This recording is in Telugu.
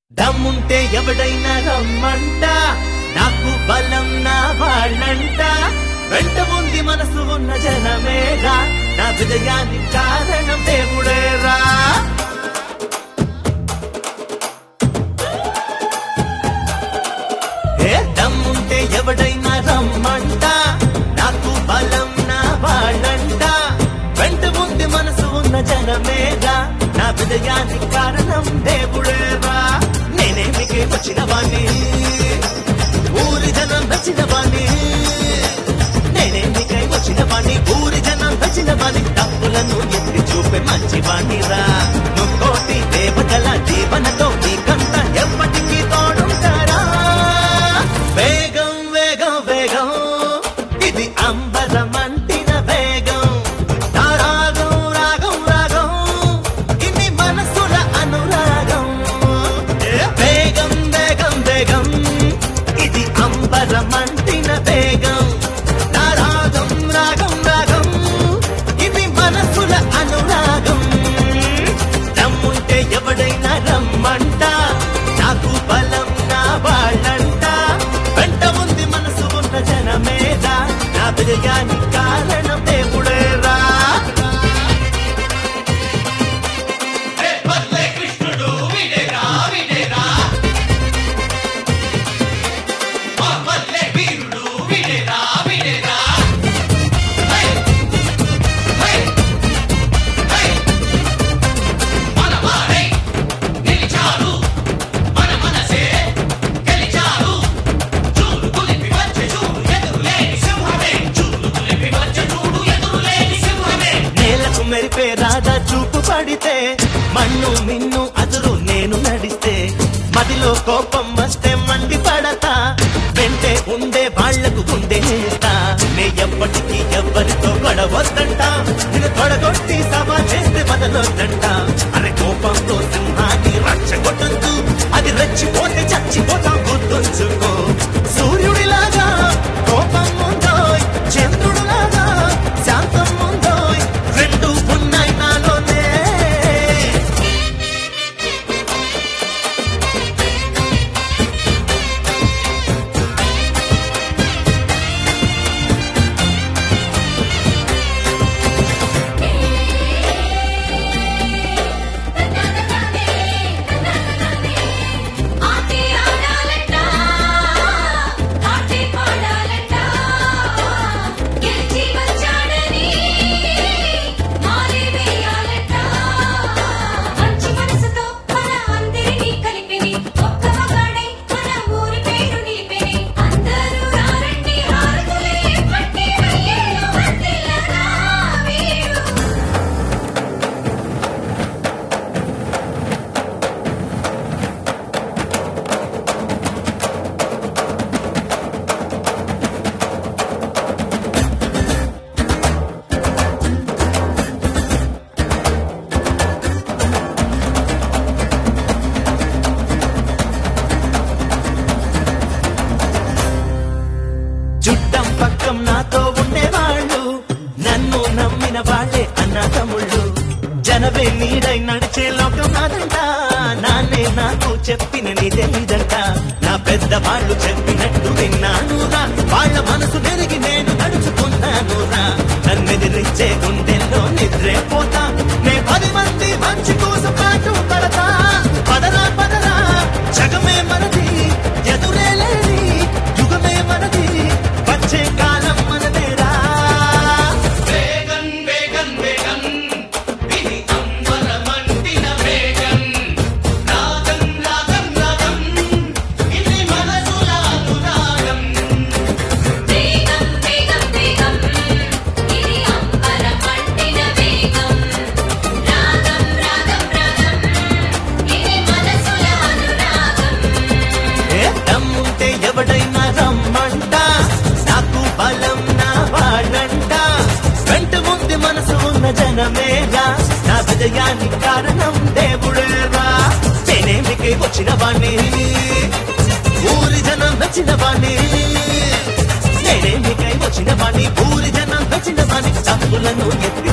దమ్ముంటే ఎవడైనా రమ్మంట నాకు బలం నా వాళ్ళంట వెంట ఉంది మనసు ఉన్న జనమేగా నా విజయానికి కారణం దేవుడేరా ఏ దమ్ముంటే ఎవడైనా రమ్మంట నాకు బలం నా వాళ్ళంట వెంట ఉంది మనసు ఉన్న జనమేగా నా విజయానికి కారణం దేవుడేరా నేనేమికే వచ్చిన వాణ్ణి ఊరి జనం నచ్చిన వాణ్ణి నేనేమికై వచ్చిన వాణ్ణి ఊరి జనం నచ్చిన వాణ్ణి తప్పులను ఎత్తి చూపే మంచి వాణిరా ముక్కోటి దేవతల జీవనతో నీకంత ఎప్పటికీ తోడుంటారా వేగం వేగం వేగం ఇది అంబరమంటిన వేగం నా రాగం రాగం రాగం ఇది మనసుల అనురాగం ఏ వేగం వేగం వేగం ఇది అంబరమంటిన వేగం నా రాగం రాగం రాగం ఇది మనసుల అనురాగం దమ్ముంటే ఎవడైనా రమ్మంట నాకు బలం నా వాళ్ళంట వెంట ఉంది మనసు ఉన్న జనమేదా నా విజయానికి కారణం దేవుడేరా పల్లె కృష్ణుడు విడేరా విడేరా మా పల్లె వీరుడు విడేరా విడేరా హై హై హై మన వారై నిలిచారు మన మనసే గెలిచారు చూడు కులిపి వచ్చే చూడు ఎదురులేని సింహమే చూడు కులిపి వచ్చే చూడు ఎదురులేని సింహమే నేలకు మెరిపే రాధా చూపు పడితే మన్ను మిన్ను అదురు నేను నడిస్తే మదిలో కోపం వస్తే మండి పడతా వెంటే ఉండే వాళ్లకు గుండె చేస్తా నే ఎప్పటికీ ఎవ్వరితో గొడవద్దంట నేను తొడగొట్టి సభ చేస్తే వదలొద్దంట అరే కోపంతో సింహాన్ని రచ్చగొట్టద్దు అది రెచ్చిపోతే చచ్చిపోతా గుర్తుంచుకో సూర్యుడిలాగా కోపం ఉందోయ్ చంద్రుడిలాగా శాంతం ఉందోయ్ రెండు ఉన్నాయి నాలోనే ఆటి ఆడాలంట ఆటి పాడాలంట గెలిచి వచ్చాడని మారి వేయాలంట మంచి మనసుతో మన అందరినీ కలిపిని ఒక్క మగాడై మన ఊరి పేరు నిలిపిని అందరూ రారండి హారతులే పట్టి వెయ్యేళ్ళు వందెలరా వీరు చుట్టం పక్కం నాతో ఉండేవాళ్ళు నన్ను నమ్మిన వాళ్ళే అన్న తమ్ముళ్ళు జనవే నీడై నడిచే లోకం నాదంట నాన్నే నాకు చెప్పిన నీ తెలీదంట నా పెద్ద వాళ్ళు చెప్పినట్టు విన్నాను రా వాళ్ళ మనసు నెరిగి నేను నడుచుకున్నాను రా నన్నెదిరించే గుండెల్లో నిద్రే పోతా నే పది మంది మంచి కోసం పాటు పడతా పదరా పదరా జగమే మనది ఎదురే లేని యుగమే మనది వచ్చే కాలం మనదేరా వేగన్ వేగన్ వేగన్ ఇది అంబరమంటిన వేగం రాగం రాగం రాగం ఇది మనసుల అనురాగం వేగం వేగం వేగం ఇది అంబర పట్టిన వేగం రాగం రాగం రాగం ఇది మనసుల అనురాగం ఏ దమ్ముంటే ఎవడైనా రమ్మంట నాకు బలం నా వాళ్ళంట వెంట ఉంది మనసు ఉన్న జనమేగా నా విజయానికి కారణం దేవుడేరా నేనేమికి వచ్చిన వాణ్ణి ఊరి జనం నచ్చిన వాణ్ణి నేనేమికై వచ్చిన వాణ్ణి ఊరి జనం నచ్చిన వాణ్ణి తప్పులను ఎత్తి